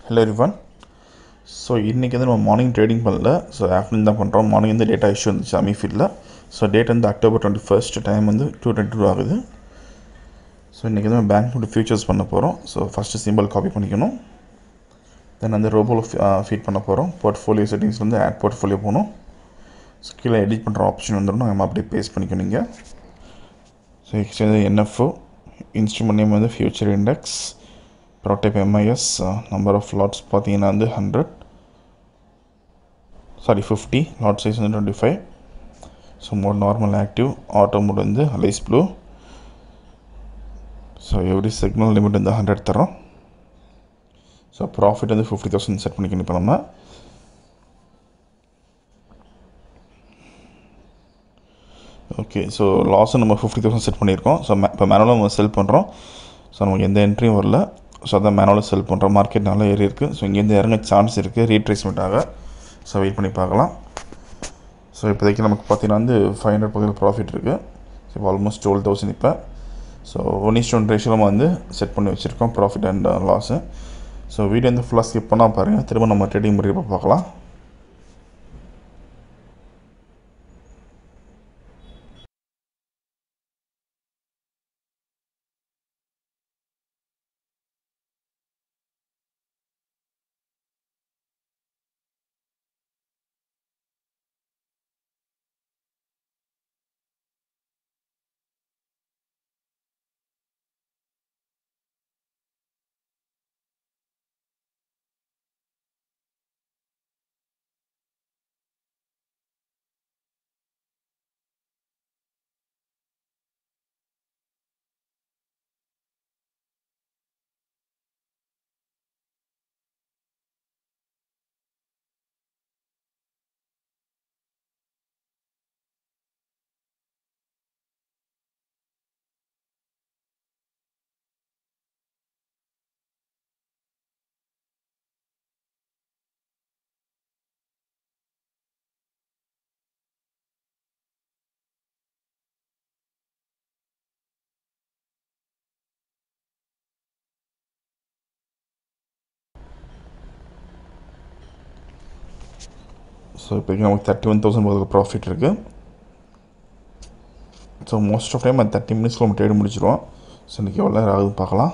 hello everyone so இன்றைக்கி வந்து நம்ம மார்னிங் ட்ரேடிங் பண்ணல ஸோ ஆஃப்டர்நூன் தான் பண்ணுறோம் மார்னிங் வந்து டேட்டா இஷ்யூ இருந்துச்சு அமீஃபீல்டில் ஸோ டேட் வந்து அக்டோபர் டுவெண்ட்டி ஃபர்ஸ்ட் டைம் வந்து டூ டுவெண்ட்டி டூ ஆகுது ஸோ இன்றைக்கி வந்து நம்ம பேங்க் நிஃப்டி ஃபியூச்சர்ஸ் பண்ண போகிறோம் ஸோ ஃபஸ்ட்டு சிம்பிள் காப்பி பண்ணிக்கணும் தென் வந்து ரோபோவில் ஃபீட் பண்ண போகிறோம் போர்ட்ஃபோலியோ செட்டிங்ஸ் வந்து ஆட் போர்ட்ஃபோலியோ போகணும் ஸோ கீழே எடிட் பண்ணுற ஆப்ஷன் வந்துடும் நம்ம அப்படியே பேஸ்ட் பண்ணிக்கணும் நீங்கள் so exchange NFO instrument name வந்து ஃபியூச்சர் இண்டெக்ஸ் ப்ரோடைப் எம்ஐஎஸ் நம்பர் ஆஃப் லாட்ஸ் பார்த்தீங்கன்னா வந்து hundred sorry fifty lot size வந்து twenty five so mode normal active auto mode வந்து alias blue so every signal limit வந்து hundred தரோம் so profit வந்து fifty thousand set பண்ணிக்கணும் இப்போ நம்ம ஓகே ஸோ லாஸும் நம்ம ஃபிஃப்டி தௌசண்ட் செட் பண்ணியிருக்கோம் ஸோ இப்போ மேனுவலாக நம்ம செல் பண்ணுறோம் ஸோ நமக்கு எந்த என்ட்ரியும் வரல ஸோ அதான் மேனுவலாக செல் பண்ணுறோம் மார்க்கெட் நல்லா ஏறி இருக்குது ஸோ இங்கேருந்து இறங்க சான்ஸ் இருக்குது ரீட்ரேஸ்மெண்ட் ஆக ஸோ வெயிட் பண்ணி பார்க்கலாம் ஸோ இப்போதைக்கு நமக்கு பார்த்தீங்கன்னா வந்து ஃபைவ் ஹண்ட்ரட் பக்கத்தில் ப்ராஃபிட் இருக்குது ஸோ ஆல்மோஸ்ட் டுவெல் தௌசண்ட் இப்போ so one is one ratio நம்ம வந்து செட் பண்ணி வச்சுருக்கோம் profit and loss so video வந்து ஃபுல்லாக ஸ்கிப் பண்ணால் பாருங்கள் திரும்ப நம்ம ட்ரேடிங் முறையை பார்க்கலாம் ஸோ இப்போதைக்கு நமக்கு தேர்ட்டி ஒன் தௌசண்ட் பக்கத்தில் ப்ராஃபிட் இருக்குது ஸோ மோஸ்ட் ஆஃப் டைம் அந்த தேர்ட்டி மினிட்ஸில் நம்ம ட்ரேட் முடிச்சிடுவோம் ஸோ இன்றைக்கி எவ்வளோ நேரம் ஆகுது பார்க்கலாம்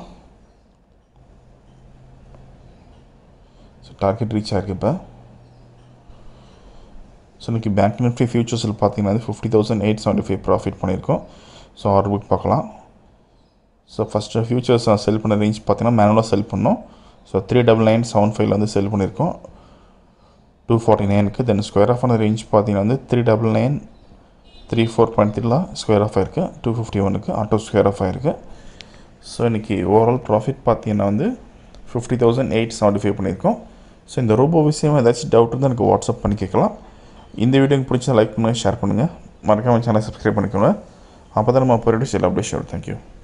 ஸோ டார்கெட் ரீச் ஆகிருக்கு இப்போ ஸோ இன்றைக்கி பேங்க் நிஃப்டி ஃபியூச்சர்ஸில் பார்த்தீங்கன்னா வந்து fifty thousand eight seventy five profit பண்ணியிருக்கோம் ஸோ ஆர்டர் புக் பார்க்கலாம் ஸோ ஃபஸ்ட்டு ஃபியூச்சர்ஸ் செல் பண்ண ரேஞ்ச் பார்த்தீங்கன்னா மேனுவலாக செல் பண்ணோம் so three double nine seven ஃபைவ்ல வந்து செல் பண்ணியிருக்கோம் டூ ஃபார்ட்டி நைனுக்கு தென் ஸ்கொயர் ஆஃப் ஆன ரேஞ்ச் பார்த்தீங்கன்னா வந்து three double nine three four point த்ரீல ஸ்கொயர் ஆஃப் ஆயிருக்கு டூ ஃபிஃப்டி ஒனுக்கு ஆட்டோ ஸ்கொயர் ஆஃப் ஆயிருக்கு ஸோ இன்றைக்கி ஓவரால் ப்ராஃபிட் பார்த்தீங்கன்னா வந்து fifty thousand eight seventy five பண்ணியிருக்கோம் ஸோ இந்த ரோபோ விஷயம் ஏதாச்சும் டவுட் இருந்தால் எனக்கு வாட்ஸ்அப் பண்ணி கேட்கலாம் இந்த வீடியோ எனக்கு பிடிச்சா லைக் பண்ணுங்கள் ஷேர் பண்ணுங்கள் மறக்காமல் சேனல் சப்ஸ்கிரைப் பண்ணிக்கோங்க அப்போ தான் நம்ம போயிட்டு சில அப்டேட் தேங்க்யூ